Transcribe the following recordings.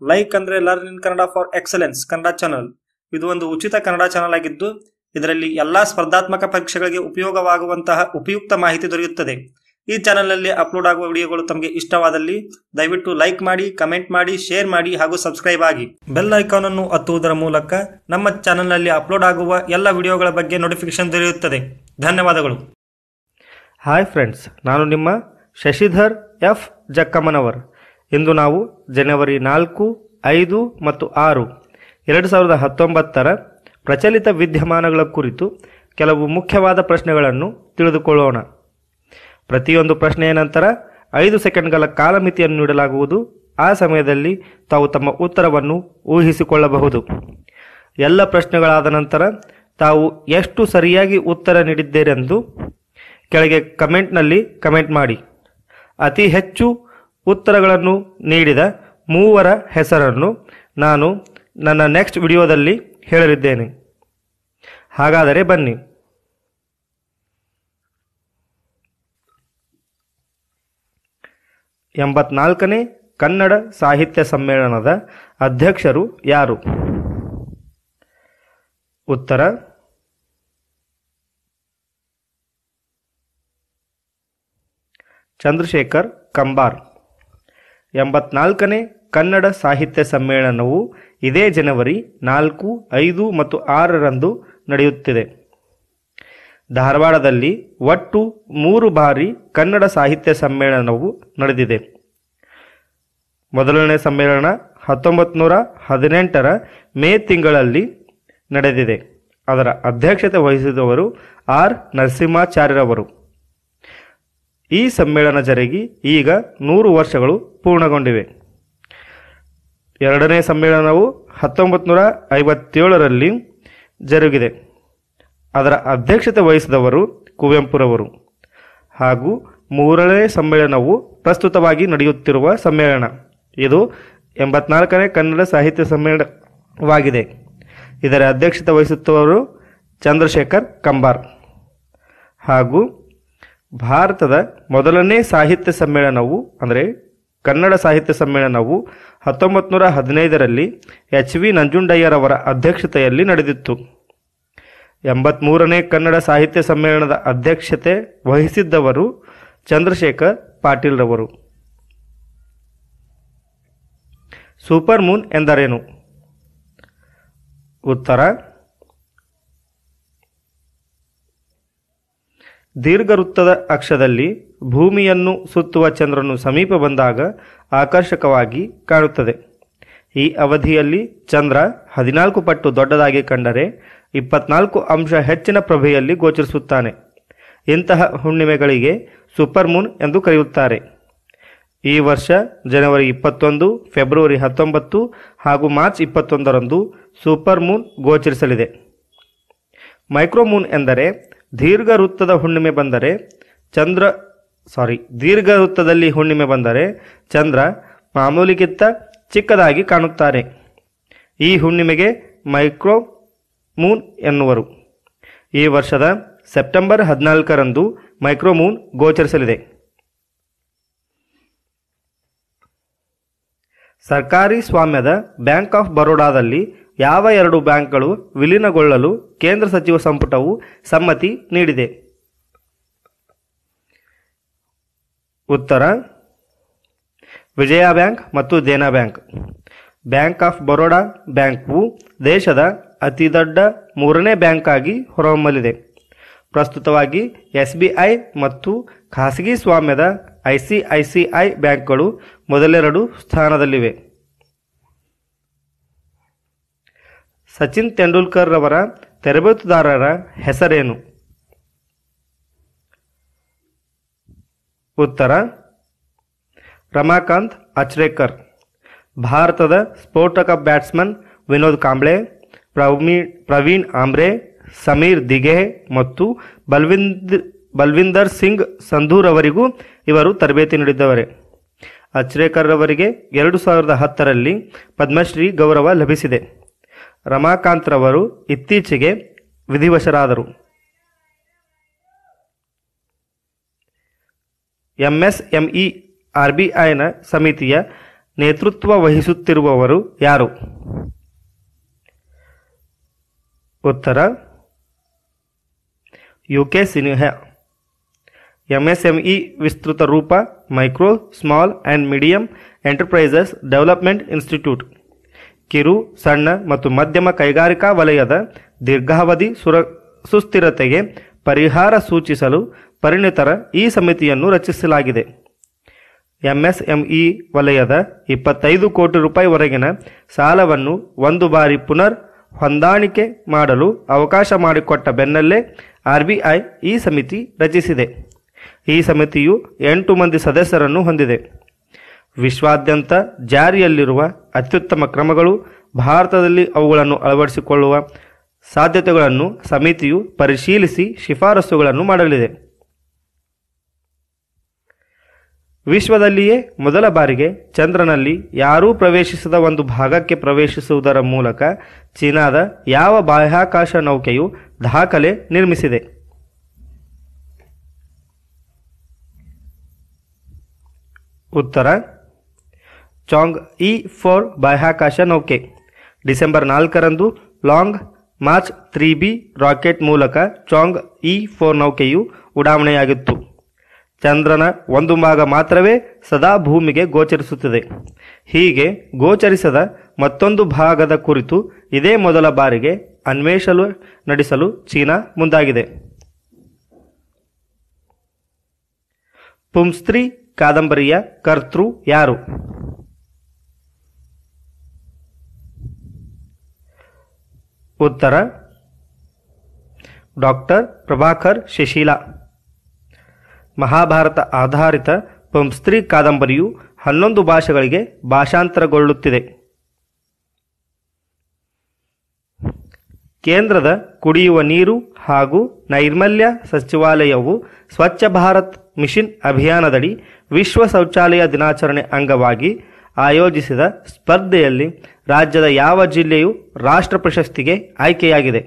like ಅಂದ್ರೆ learn in Kannada for excellence Kannada channel ಇದು ಒಂದು ಉಚಿತ ಕನ್ನಡ ಚಾನಲ್ ಆಗಿದ್ದು ಇದರಲ್ಲಿ ಎಲ್ಲಾ ಸ್ಪರ್ಧಾತ್ಮಕ ಪರೀಕ್ಷೆಗಳಿಗೆ ಉಪಯೋಗವಾಗುವಂತಹ ಉಪಯುಕ್ತ ಮಾಹಿತಿ ದೊರೆಯುತ್ತದೆ ಈ ಚಾನಲ್ನಲ್ಲಿ ಅಪ್ಲೋಡ್ ಆಗುವ ವಿಡಿಯೋಗಳು ತಮಗೆ ಇಷ್ಟವಾದಲ್ಲಿ ದಯವಿಟ್ಟು ಲೈಕ್ ಮಾಡಿ ಕಮೆಂಟ್ ಮಾಡಿ ಶೇರ್ ಮಾಡಿ ಹಾಗೂ ಸಬ್ಸ್ಕ್ರೈಬ್ ಆಗಿ ಬೆಲ್ ಐಕಾನ್ ಅನ್ನು ಒತ್ತುವುದರ ಮೂಲಕ ನಮ್ಮ ಚಾನಲ್ನಲ್ಲಿ ಅಪ್ಲೋಡ್ ಆಗುವ ಎಲ್ಲ ವಿಡಿಯೋಗಳ ಬಗ್ಗೆ ನೋಟಿಫಿಕೇಶನ್ ದೊರೆಯುತ್ತದೆ ಧನ್ಯವಾದಗಳು ಹಾಯ್ ಫ್ರೆಂಡ್ಸ್ ನಾನು ನಿಮ್ಮ ಶಶಿಧರ್ ಎಫ್ ಜಕ್ಕಮ್ಮನವರ್ ಇಂದು ನಾವು ಜನವರಿ ನಾಲ್ಕು ಐದು ಮತ್ತು ಆರು ಎರಡು ಸಾವಿರದ ಹತ್ತೊಂಬತ್ತರ ಪ್ರಚಲಿತ ವಿದ್ಯಮಾನಗಳ ಕುರಿತು ಕೆಲವು ಮುಖ್ಯವಾದ ಪ್ರಶ್ನೆಗಳನ್ನು ತಿಳಿದುಕೊಳ್ಳೋಣ ಪ್ರತಿಯೊಂದು ಪ್ರಶ್ನೆಯ ನಂತರ ಐದು ಸೆಕೆಂಡ್ಗಳ ಕಾಲಮಿತಿಯನ್ನು ನೀಡಲಾಗುವುದು ಆ ಸಮಯದಲ್ಲಿ ತಾವು ತಮ್ಮ ಉತ್ತರವನ್ನು ಊಹಿಸಿಕೊಳ್ಳಬಹುದು ಎಲ್ಲ ಪ್ರಶ್ನೆಗಳಾದ ನಂತರ ತಾವು ಎಷ್ಟು ಸರಿಯಾಗಿ ಉತ್ತರ ನೀಡಿದ್ದೀರೆಂದು ಕೆಳಗೆ ಕಮೆಂಟ್ನಲ್ಲಿ ಕಮೆಂಟ್ ಮಾಡಿ ಅತಿ ಹೆಚ್ಚು ಉತ್ತರಗಳನ್ನು ನೀಡಿದ ಮೂವರ ಹೆಸರನ್ನು ನಾನು ನನ್ನ ನೆಕ್ಸ್ಟ್ ವಿಡಿಯೋದಲ್ಲಿ ಹೇಳಲಿದ್ದೇನೆ ಹಾಗಾದರೆ ಬನ್ನಿ ಎಂಬತ್ನಾಲ್ಕನೇ ಕನ್ನಡ ಸಾಹಿತ್ಯ ಸಮ್ಮೇಳನದ ಅಧ್ಯಕ್ಷರು ಯಾರು ಉತ್ತರ ಚಂದ್ರಶೇಖರ್ ಕಂಬಾರ್ ಎಂಬತ್ನಾಲ್ಕನೇ ಕನ್ನಡ ಸಾಹಿತ್ಯ ಸಮ್ಮೇಳನವು ಇದೇ ಜನವರಿ ನಾಲ್ಕು ಐದು ಮತ್ತು ಆರರಂದು ನಡೆಯುತ್ತಿದೆ ಧಾರವಾಡದಲ್ಲಿ ಒಟ್ಟು ಮೂರು ಬಾರಿ ಕನ್ನಡ ಸಾಹಿತ್ಯ ಸಮ್ಮೇಳನವು ನಡೆದಿದೆ ಮೊದಲನೇ ಸಮ್ಮೇಳನ ಹತ್ತೊಂಬತ್ತು ನೂರ ಹದಿನೆಂಟರ ಮೇ ತಿಂಗಳಲ್ಲಿ ನಡೆದಿದೆ ಅದರ ಅಧ್ಯಕ್ಷತೆ ವಹಿಸಿದವರು ಆರ್ ನರಸಿಂಹಾಚಾರ್ಯರವರು ಈ ಸಮ್ಮೇಳನ ಜರುಗಿ ಈಗ ನೂರು ವರ್ಷಗಳು ಪೂರ್ಣಗೊಂಡಿವೆ ಎರಡನೇ ಸಮ್ಮೇಳನವು ಹತ್ತೊಂಬತ್ತು ನೂರ ಐವತ್ತೇಳರಲ್ಲಿ ಜರುಗಿದೆ ಅದರ ಅಧ್ಯಕ್ಷತೆ ವಹಿಸಿದವರು ಕುವೆಂಪುರವರು ಹಾಗೂ ಮೂರನೇ ಸಮ್ಮೇಳನವು ಪ್ರಸ್ತುತವಾಗಿ ನಡೆಯುತ್ತಿರುವ ಸಮ್ಮೇಳನ ಇದು ಎಂಬತ್ನಾಲ್ಕನೇ ಕನ್ನಡ ಸಾಹಿತ್ಯ ಸಮ್ಮೇಳನವಾಗಿದೆ ಇದರ ಅಧ್ಯಕ್ಷತೆ ವಹಿಸುತ್ತವರು ಚಂದ್ರಶೇಖರ್ ಕಂಬಾರ್ ಹಾಗೂ ಭಾರತದ ಮೊದಲನೇ ಸಾಹಿತ್ಯ ಸಮ್ಮೇಳನವು ಅಂದರೆ ಕನ್ನಡ ಸಾಹಿತ್ಯ ಸಮ್ಮೇಳನವು ಹತ್ತೊಂಬತ್ತು ನೂರ ಹದಿನೈದರಲ್ಲಿ ಎಚ್ ವಿ ನಂಜುಂಡಯ್ಯರವರ ಅಧ್ಯಕ್ಷತೆಯಲ್ಲಿ ನಡೆದಿತ್ತು ಎಂಬತ್ಮೂರನೇ ಕನ್ನಡ ಸಾಹಿತ್ಯ ಸಮ್ಮೇಳನದ ಅಧ್ಯಕ್ಷತೆ ವಹಿಸಿದ್ದವರು ಚಂದ್ರಶೇಖರ್ ಪಾಟೀಲ್ರವರು ಸೂಪರ್ ಮೂನ್ ಎಂದರೇನು ಉತ್ತರ ದೀರ್ಘವೃತ್ತದ ಅಕ್ಷದಲ್ಲಿ ಭೂಮಿಯನ್ನು ಸುತ್ತುವ ಚಂದ್ರನು ಸಮೀಪ ಬಂದಾಗ ಆಕರ್ಷಕವಾಗಿ ಕಾಣುತ್ತದೆ ಈ ಅವಧಿಯಲ್ಲಿ ಚಂದ್ರ ಹದಿನಾಲ್ಕು ಪಟ್ಟು ದೊಡ್ಡದಾಗಿ ಕಂಡರೆ ಇಪ್ಪತ್ನಾಲ್ಕು ಅಂಶ ಹೆಚ್ಚಿನ ಪ್ರಭೆಯಲ್ಲಿ ಗೋಚರಿಸುತ್ತಾನೆ ಇಂತಹ ಹುಣ್ಣಿಮೆಗಳಿಗೆ ಸೂಪರ್ ಮೂನ್ ಎಂದು ಕರೆಯುತ್ತಾರೆ ಈ ವರ್ಷ ಜನವರಿ ಇಪ್ಪತ್ತೊಂದು ಫೆಬ್ರವರಿ ಹತ್ತೊಂಬತ್ತು ಹಾಗೂ ಮಾರ್ಚ್ ಇಪ್ಪತ್ತೊಂದರಂದು ಸೂಪರ್ ಮೂನ್ ಗೋಚರಿಸಲಿದೆ ಮೈಕ್ರೋಮೂನ್ ಎಂದರೆ ದೀರ್ಘ ವೃತ್ತದ ಹುಣ್ಣಿಮೆ ಬಂದರೆ ಚಂದ್ರ ಸಾರಿ ದೀರ್ಘ ವೃತ್ತದಲ್ಲಿ ಹುಣ್ಣಿಮೆ ಬಂದರೆ ಚಂದ್ರ ಮಾಮೂಲಿಗಿಂತ ಚಿಕ್ಕದಾಗಿ ಕಾಣುತ್ತಾರೆ ಈ ಹುಣ್ಣಿಮೆಗೆ ಮೈಕ್ರೋ ಮೂನ್ ಎನ್ನುವರು ಈ ವರ್ಷದ ಸೆಪ್ಟೆಂಬರ್ ಹದಿನಾಲ್ಕರಂದು ಮೈಕ್ರೋಮೂನ್ ಗೋಚರಿಸಲಿದೆ ಸರ್ಕಾರಿ ಸ್ವಾಮ್ಯದ ಬ್ಯಾಂಕ್ ಆಫ್ ಬರೋಡಾದಲ್ಲಿ ಯಾವ ಎರಡು ಬ್ಯಾಂಕ್ಗಳು ವಿಲೀನಗೊಳ್ಳಲು ಕೇಂದ್ರ ಸಚಿವ ಸಂಪುಟವು ಸಮ್ಮತಿ ನೀಡಿದೆ ಉತ್ತರ ವಿಜಯ ಬ್ಯಾಂಕ್ ಮತ್ತು Dena bank bank of Baroda bank ದೇಶದ ಅತಿದೊಡ್ಡ ಮೂರನೇ ಬ್ಯಾಂಕ್ ಆಗಿ ಹೊರಹೊಮ್ಮಲಿದೆ ಪ್ರಸ್ತುತವಾಗಿ ಎಸ್ ಬಿ ಐ ಮತ್ತು ಖಾಸಗಿ ಸ್ವಾಮ್ಯದ I C I C I ಬ್ಯಾಂಕ್ಗಳು ಮೊದಲೆರಡು ಸ್ಥಾನದಲ್ಲಿವೆ ಸಚಿನ್ ತೆಂಡೂಲ್ಕರ್ ರವರ ತರಬೇತುದಾರರ ಹೆಸರೇನು ಉತ್ತರ ರಮಾಕಾಂತ್ ಅಚ್ರೇಕರ್ ಭಾರತದ ಸ್ಫೋಟಕ ಬ್ಯಾಟ್ಸ್ಮನ್ ವಿನೋದ್ ಕಾಂಬ್ಳೆ ಪ್ರವೀಣ್ ಪ್ರವೀಣ್ ಆಮ್ರೆ ಸಮೀರ್ ದಿಘೆ ಮತ್ತು ಬಲ್ವಿಂದ್ ಬಲ್ವಿಂದರ್ ಸಿಂಗ್ ಸಂಧೂರ್ ಅವರಿಗೂ ಇವರು ತರಬೇತಿ ನೀಡಿದ್ದವರೇ ಅಚ್ರೇಕರ್ ರವರಿಗೆ ಎರಡು ಸಾವಿರದ ಹತ್ತರಲ್ಲಿ ಪದ್ಮಶ್ರೀ ಗೌರವ ಲಭಿಸಿದೆ ರಮಾಕಾಂತ್ ರವರು ಇತ್ತೀಚೆಗೆ ವಿಧಿವಶರಾದರು ಎಂಎಸ್ಎಂಇ ಆರ್ ಬಿ ಐನ ಸಮಿತಿಯ ನೇತೃತ್ವ ವಹಿಸುತ್ತಿರುವವರು ಯಾರು ಉತ್ತರ ಯು ಕೆ ಸಿನ್ಹಾ ಎಂಎಸ್ಎಂಇ ವಿಸ್ತೃತ ರೂಪ micro small and medium enterprises development institute ಕಿರು ಸಣ್ಣ ಮತ್ತು ಮಧ್ಯಮ ಕೈಗಾರಿಕಾ ವಲಯದ ದೀರ್ಘಾವಧಿ ಸುರ ಸುಸ್ಥಿರತೆಗೆ ಪರಿಹಾರ ಸೂಚಿಸಲು ಪರಿಣಿತರ ಈ ಸಮಿತಿಯನ್ನು ರಚಿಸಲಾಗಿದೆ ಎಂಎಸ್ಎಂಇ ವಲಯದ ಇಪ್ಪತ್ತೈದು ಕೋಟಿ ರೂಪಾಯಿವರೆಗಿನ ಸಾಲವನ್ನು ಒಂದು ಬಾರಿ ಪುನರ್ ಹೊಂದಾಣಿಕೆ ಮಾಡಲು ಅವಕಾಶ ಮಾಡಿಕೊಟ್ಟ ಬೆನ್ನಲ್ಲೇ ಆರ್ಬಿಐ ಈ ಸಮಿತಿ ರಚಿಸಿದೆ ಈ ಸಮಿತಿಯು ಎಂಟು ಮಂದಿ ಸದಸ್ಯರನ್ನು ಹೊಂದಿದೆ ವಿಶ್ವಾದ್ಯಂತ ಜಾರಿಯಲ್ಲಿರುವ ಅತ್ಯುತ್ತಮ ಕ್ರಮಗಳು ಭಾರತದಲ್ಲಿ ಅವುಗಳನ್ನು ಅಳವಡಿಸಿಕೊಳ್ಳುವ ಸಾಧ್ಯತೆಗಳನ್ನು ಸಮಿತಿಯು ಪರಿಶೀಲಿಸಿ ಶಿಫಾರಸುಗಳನ್ನು ಮಾಡಲಿದೆ ವಿಶ್ವದಲ್ಲಿಯೇ ಮೊದಲ ಬಾರಿಗೆ ಚಂದ್ರನಲ್ಲಿ ಯಾರೂ ಪ್ರವೇಶಿಸದ ಒಂದು ಭಾಗಕ್ಕೆ ಪ್ರವೇಶಿಸುವುದರ ಮೂಲಕ ಚೀನಾದ ಯಾವ ಬಾಹ್ಯಾಕಾಶ ನೌಕೆಯು ದಾಖಲೆ ನಿರ್ಮಿಸಿದೆ ಉತ್ತರ ಚಾಂಗ್ ಇ ಫೋರ್ ಬಾಹ್ಯಾಕಾಶ ನೌಕೆ ಡಿಸೆಂಬರ್ ನಾಲ್ಕರಂದು long march three B rocket ಮೂಲಕ ಚಾಂಗ್ ಇ ಫೋರ್ ನೌಕೆಯು ಉಡಾವಣೆಯಾಗಿತ್ತು ಚಂದ್ರನ ಒಂದು ಭಾಗ ಮಾತ್ರವೇ ಸದಾ ಭೂಮಿಗೆ ಗೋಚರಿಸುತ್ತದೆ ಹೀಗೆ ಗೋಚರಿಸದ ಮತ್ತೊಂದು ಭಾಗದ ಕುರಿತು ಇದೇ ಮೊದಲ ಬಾರಿಗೆ ಅನ್ವೇಷಲು ನಡೆಸಲು ಚೀನಾ ಮುಂದಾಗಿದೆ ಪುಂಸ್ತ್ರಿ ಕಾದಂಬರಿಯ ಕರ್ತೃ ಯಾರು ಉತ್ತರ ಡಾಕ್ಟರ್ ಪ್ರಭಾಕರ್ ಶಿಶೀಲಾ ಮಹಾಭಾರತ ಆಧಾರಿತ ಪಂಸ್ತ್ರಿ ಕಾದಂಬರಿಯು ಹನ್ನೊಂದು ಭಾಷೆಗಳಿಗೆ ಭಾಷಾಂತರಗೊಳ್ಳುತ್ತಿದೆ ಕೇಂದ್ರದ ಕುಡಿಯುವ ನೀರು ಹಾಗೂ ನೈರ್ಮಲ್ಯ ಸಚಿವಾಲಯವು ಸ್ವಚ್ಛ ಭಾರತ್ ಮಿಷನ್ ಅಭಿಯಾನದಡಿ ವಿಶ್ವ ಶೌಚಾಲಯ ದಿನಾಚರಣೆ ಅಂಗವಾಗಿ ಆಯೋಜಿಸಿದ ಸ್ಪರ್ಧೆಯಲ್ಲಿ ರಾಜ್ಯದ ಯಾವ ಜಿಲ್ಲೆಯು ರಾಷ್ಟ್ರ ಪ್ರಶಸ್ತಿಗೆ ಆಯ್ಕೆಯಾಗಿದೆ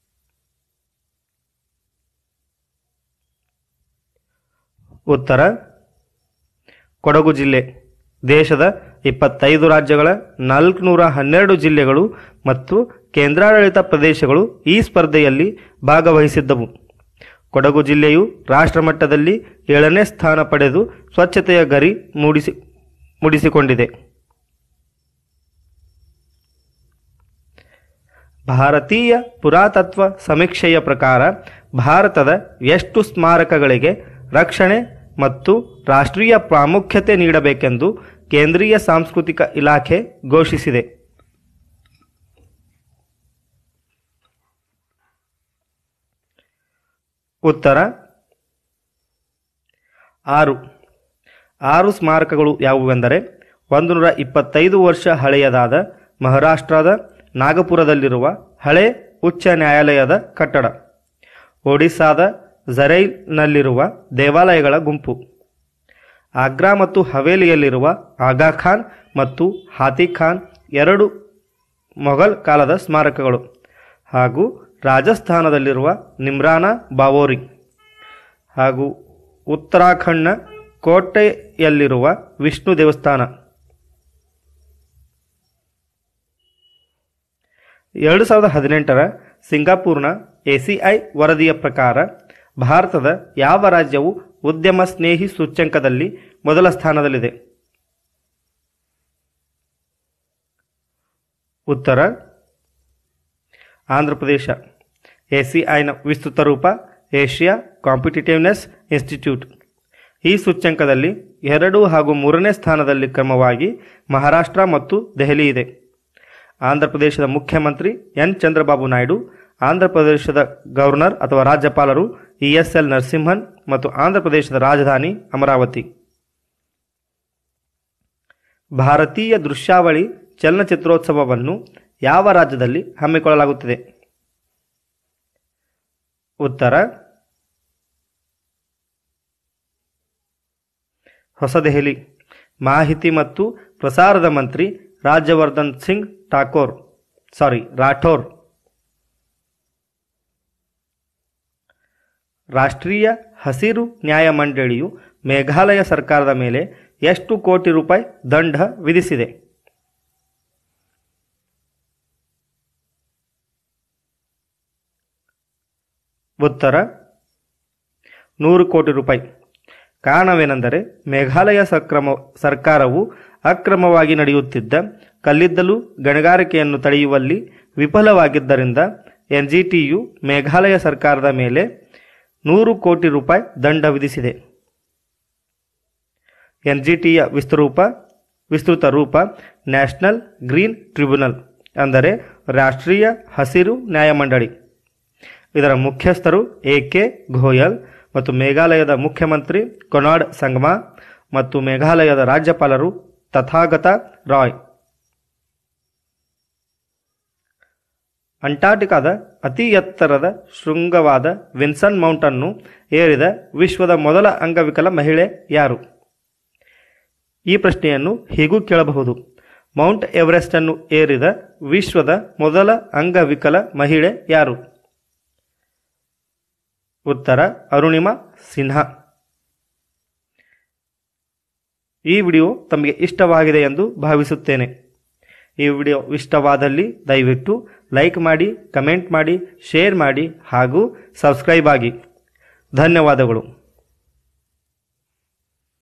ಉತ್ತರ ಕೊಡಗು ಜಿಲ್ಲೆ ದೇಶದ ಇಪ್ಪತ್ತೈದು ರಾಜ್ಯಗಳ ನಾಲ್ಕುನೂರ ಹನ್ನೆರಡು ಜಿಲ್ಲೆಗಳು ಮತ್ತು ಕೇಂದ್ರಾಡಳಿತ ಪ್ರದೇಶಗಳು ಈ ಸ್ಪರ್ಧೆಯಲ್ಲಿ ಭಾಗವಹಿಸಿದ್ದವು ಕೊಡಗು ಜಿಲ್ಲೆಯು ರಾಷ್ಟ್ರಮಟ್ಟದಲ್ಲಿ ಏಳನೇ ಸ್ಥಾನ ಪಡೆದು ಸ್ವಚ್ಛತೆಯ ಗರಿ ಮೂಡಿಸಿ ಮೂಡಿಸಿಕೊಂಡಿದೆ ಭಾರತೀಯ ಪುರಾತತ್ವ ಸಮೀಕ್ಷೆಯ ಪ್ರಕಾರ ಭಾರತದ ಎಷ್ಟು ಸ್ಮಾರಕಗಳಿಗೆ ರಕ್ಷಣೆ ಮತ್ತು ರಾಷ್ಟ್ರೀಯ ಪ್ರಾಮುಖ್ಯತೆ ನೀಡಬೇಕೆಂದು ಕೇಂದ್ರೀಯ ಸಾಂಸ್ಕೃತಿಕ ಇಲಾಖೆ ಘೋಷಿಸಿದೆ ಉತ್ತರ ಆರು ಆರು ಸ್ಮಾರಕಗಳು ಯಾವುವೆಂದರೆ ಒಂದು ನೂರ ಇಪ್ಪತ್ತೈದು ವರ್ಷ ಹಳೆಯದಾದ ಮಹಾರಾಷ್ಟ್ರದ ನಾಗಪುರದಲ್ಲಿರುವ ಹಳೆ ಉಚ್ಚ ನ್ಯಾಯಾಲಯದ ಕಟ್ಟಡ ಒಡಿಸ್ಸಾದ ಝರೈಲ್ನಲ್ಲಿರುವ ದೇವಾಲಯಗಳ ಗುಂಪು ಆಗ್ರಾ ಮತ್ತು ಹವೇಲಿಯಲ್ಲಿರುವ ಆಗಾ ಖಾನ್ ಮತ್ತು ಹಾತಿ ಖಾನ್ ಎರಡು ಮೊಘಲ್ ಕಾಲದ ಸ್ಮಾರಕಗಳು ಹಾಗೂ ರಾಜಸ್ಥಾನದಲ್ಲಿರುವ ನಿಮ್ರಾನ ಬಾವೋರಿ ಹಾಗೂ ಉತ್ತರಾಖಂಡ್ನ ಕೋಟೆಯಲ್ಲಿರುವ ವಿಷ್ಣು ದೇವಸ್ಥಾನ ಎರಡು ಸಾವಿರದ ಹದಿನೆಂಟರ ಸಿಂಗಾಪುರ್ನ ಎಸಿಐ ವರದಿಯ ಪ್ರಕಾರ ಭಾರತದ ಯಾವ ರಾಜ್ಯವು ಉದ್ಯಮ ಸ್ನೇಹಿ ಸೂಚ್ಯಂಕದಲ್ಲಿ ಮೊದಲ ಸ್ಥಾನದಲ್ಲಿದೆ ಉತ್ತರ ಆಂಧ್ರಪ್ರದೇಶ ಎಸಿಐನ ವಿಸ್ತೃತ ರೂಪ ಏಷ್ಯಾ ಕಾಂಪಿಟಿಟಿವ್ನೆಸ್ ಇನ್ಸ್ಟಿಟ್ಯೂಟ್ ಈ ಸೂಚ್ಯಂಕದಲ್ಲಿ ಎರಡು ಹಾಗೂ ಮೂರನೇ ಸ್ಥಾನದಲ್ಲಿ ಕ್ರಮವಾಗಿ ಮಹಾರಾಷ್ಟ್ರ ಮತ್ತು ದೆಹಲಿ ಇದೆ ಆಂಧ್ರಪ್ರದೇಶದ ಮುಖ್ಯಮಂತ್ರಿ ಎನ್ ಚಂದ್ರಬಾಬು ನಾಯ್ಡು ಆಂಧ್ರಪ್ರದೇಶದ ಗವರ್ನರ್ ಅಥವಾ ರಾಜ್ಯಪಾಲರು ಇ ಎಸ್ ಎಲ್ ನರಸಿಂಹನ್ ಮತ್ತು ಆಂಧ್ರಪ್ರದೇಶದ ರಾಜಧಾನಿ ಅಮರಾವತಿ ಭಾರತೀಯ ದೃಶ್ಯಾವಳಿ ಚಲನಚಿತ್ರೋತ್ಸವವನ್ನು ಯಾವ ರಾಜ್ಯದಲ್ಲಿ ಹಮ್ಮಿಕೊಳ್ಳಲಾಗುತ್ತಿದೆ ಉತ್ತರ ಹೊಸದೆಹಲಿ ಮಾಹಿತಿ ಮತ್ತು ಪ್ರಸಾರದ ಮಂತ್ರಿ ರಾಜ್ಯವರ್ಧನ್ ಸಿಂಗ್ ಠಾಕೋರ್ ಸಾರಿ ರಾಠೋರ್ ರಾಷ್ಟ್ರೀಯ ಹಸಿರು ನ್ಯಾಯ ಮಂಡಳಿಯು ಮೇಘಾಲಯ ಸರ್ಕಾರದ ಮೇಲೆ ಎಷ್ಟು ಕೋಟಿ ರೂಪಾಯಿ ದಂಡ ವಿಧಿಸಿದೆ ಉತ್ತರ ನೂರು ಕೋಟಿ ರೂಪಾಯಿ ಕಾರಣವೇನೆಂದರೆ ಮೇಘಾಲಯ ಸಕ್ರಮ ಸರ್ಕಾರವು ಅಕ್ರಮವಾಗಿ ನಡೆಯುತ್ತಿದ್ದ ಕಲ್ಲಿದ್ದಲು ಗಣಿಗಾರಿಕೆಯನ್ನು ತಡೆಯುವಲ್ಲಿ ವಿಫಲವಾಗಿದ್ದರಿಂದ ಎನ್ಜಿಟಿಯು ಮೇಘಾಲಯ ಸರ್ಕಾರದ ಮೇಲೆ ನೂರು ಕೋಟಿ ರೂಪಾಯಿ ದಂಡ ವಿಧಿಸಿದೆ ಎನ್ಜಿಟಿಯ ವಿಸ್ತೃಪ ವಿಸ್ತೃತ ರೂಪ ನ್ಯಾಷನಲ್ ಗ್ರೀನ್ ಟ್ರಿಬ್ಯುನಲ್ ಅಂದರೆ ರಾಷ್ಟ್ರೀಯ ಹಸಿರು ನ್ಯಾಯಮಂಡಳಿ ಇದರ ಮುಖ್ಯಸ್ಥರು ಎ ಕೆ ಘೋಯಲ್ ಮತ್ತು ಮೇಘಾಲಯದ ಮುಖ್ಯಮಂತ್ರಿ ಕೊನಾಡ್ ಸಂಗಮಾ ಮತ್ತು ಮೇಘಾಲಯದ ರಾಜ್ಯಪಾಲರು ತಥಾಗತ ರಾಯ್ ಅಂಟಾರ್ಟಿಕಾದ ಅತಿ ಎತ್ತರದ ಶೃಂಗವಾದ ವಿನ್ಸನ್ ಮೌಂಟ್ ಅನ್ನು ಏರಿದ ವಿಶ್ವದ ಮೊದಲ ಅಂಗವಿಕಲ ಮಹಿಳೆ ಯಾರು ಈ ಪ್ರಶ್ನೆಯನ್ನು ಹೀಗೂ ಕೇಳಬಹುದು ಮೌಂಟ್ ಎವರೆಸ್ಟ್ ಅನ್ನು ಏರಿದ ವಿಶ್ವದ ಮೊದಲ ಅಂಗವಿಕಲ ಮಹಿಳೆ ಯಾರು ಉತ್ತರ ಅರುಣಿಮಾ ಸಿನ್ಹಾ ಈ ವಿಡಿಯೋ ತಮಗೆ ಇಷ್ಟವಾಗಿದೆ ಎಂದು ಭಾವಿಸುತ್ತೇನೆ ಈ ವಿಡಿಯೋ ಇಷ್ಟವಾದಲ್ಲಿ ದಯವಿಟ್ಟು ಲೈಕ್ ಮಾಡಿ ಕಮೆಂಟ್ ಮಾಡಿ ಶೇರ್ ಮಾಡಿ ಹಾಗೂ ಸಬ್ಸ್ಕ್ರೈಬ್ ಆಗಿ ಧನ್ಯವಾದಗಳು